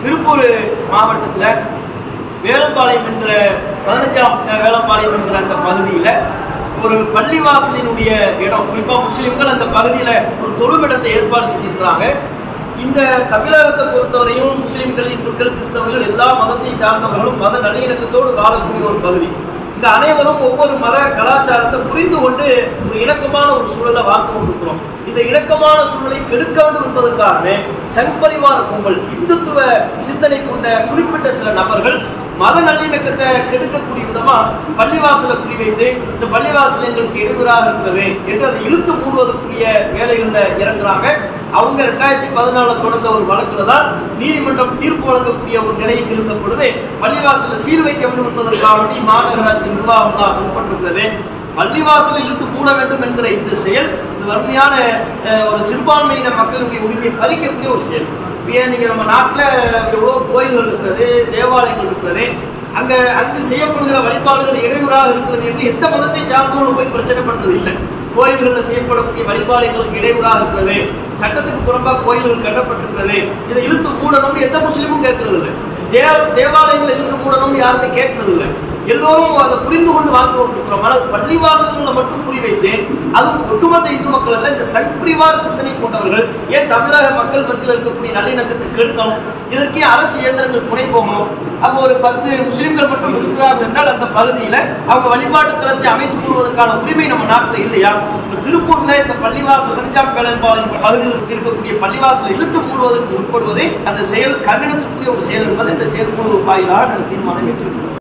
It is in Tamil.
திருப்பூர் மாவட்டத்தில் வேலம்பாளையம் என்கிற பதினஞ்சாம் வேலம்பாளையம் என்கிற அந்த பகுதியில் ஒரு பள்ளிவாசலினுடைய இடம் குறிப்பாக முஸ்லிம்கள் அந்த பகுதியில் ஒரு தொழுமிடத்தை ஏற்பாடு செஞ்சிருக்கிறாங்க இந்த தமிழகத்தை பொறுத்தவரையும் முஸ்லிம்கள் இந்துக்கள் கிறிஸ்தவர்கள் எல்லா மதத்தை சார்ந்தவர்களும் மத நல்லிணக்கத்தோடு வாழக்கூடிய ஒரு பகுதி இந்த அனைவரும் ஒவ்வொரு மத கலாச்சாரத்தை புரிந்து கொண்டு ஒரு இணக்கமான ஒரு சூழலை வாழ்ந்து கொண்டிருக்கிறோம் இந்த இணக்கமான சூழலை கெடுக்க வேண்டும் என்பதற்காக சங்பரிவார கும்பல் இந்துத்துவ சிந்தனை கொண்ட குறிப்பிட்ட சில நபர்கள் மத நல்லிணக்கத்தை கெடுக்கக்கூடிய விதமா பள்ளிவாசலை குறிவைத்து இந்த பள்ளிவாசல் எங்களுக்கு இடையூறாக இருக்கிறது என்று அதை இழுத்து மூடுவதற்குரிய வேலைகளில் இறங்குறாங்க அவங்க ரெண்டாயிரத்தி பதினாலுல தொடர்ந்த ஒரு வழக்குல தான் நீதிமன்றம் தீர்ப்பு வழங்கக்கூடிய ஒரு நிலையில் இருந்த பொழுது பள்ளிவாசலை சீல் வைக்க வேண்டும் என்பதற்காக வேண்டி மாநகராட்சி நிர்வாகம் தான் முற்பட்டுள்ளது பள்ளிவாசலை இழுத்து மூட வேண்டும் என்கிற இந்த செயல் இது வறுமையான அஹ், ஒரு சிறுபான்மையின மக்களுடைய உரிமையை பறிக்கக்கூடிய ஒரு செயல் இப்போ ஏன் நீங்க நம்ம நாட்டில் எவ்வளோ கோயில்கள் இருக்கிறது தேவாலயங்கள் இருக்கிறது அங்க அங்கு செய்யப்படுகிற வழிபாடுகள் இடையூறாக இருக்கிறது என்று எந்த மதத்தை சார்ந்தவங்களும் போய் பிரச்சனை பண்றது இல்லை கோயில்களில் செய்யப்படக்கூடிய வழிபாடுகளுக்கு இடையூறாக இருக்கிறது சட்டத்துக்கு புறம்பாக கோயில்கள் கட்டப்பட்டிருக்கிறது இதை இழுத்து மூடணும்னு எந்த முஸ்லீமும் கேட்கறது இல்லை தேவ தேவாலயங்களை இழுத்து மூடணும்னு யாருமே கேட்கறது இல்லை எல்லோரும் அதை புரிந்து கொண்டு வாழ்ந்து கொண்டிருக்கிறோம் ஆனால் பள்ளிவாசல்களை மட்டும் குறிவைத்து அதுவும் ஒட்டுமொத்த இந்து மக்கள் அல்ல இந்த சங்பிரிவார சிந்தனை கொண்டவர்கள் ஏன் தமிழக மக்கள் மத்தியில் இருக்கக்கூடிய நல்லிணக்கத்தை கெடுக்கணும் இதற்கே அரசு இயந்திரங்கள் துணை போகணும் அப்போ ஒரு பத்து முஸ்லிம்கள் மட்டும் இருக்கிறார்கள் என்றால் அந்த பகுதியில அவங்க வழிபாட்டு தளத்தை அமைத்துக் கொள்வதற்கான உரிமை நம்ம நாட்டில் இல்லையா இப்ப திருப்பூர்ல இந்த பள்ளிவாசல் பஞ்சாப் வேலைப்பாளையம் பகுதியில் இருக்கக்கூடிய பள்ளிவாசலை இழுத்து மூடுவதற்கு உட்படுவதே அந்த செயல் கண்டனத்திற்குரிய ஒரு செயல் என்பதை இந்த செயற்குழு வாயிலாக நாங்கள் தீர்மானம் ஏற்றிருக்கிறோம்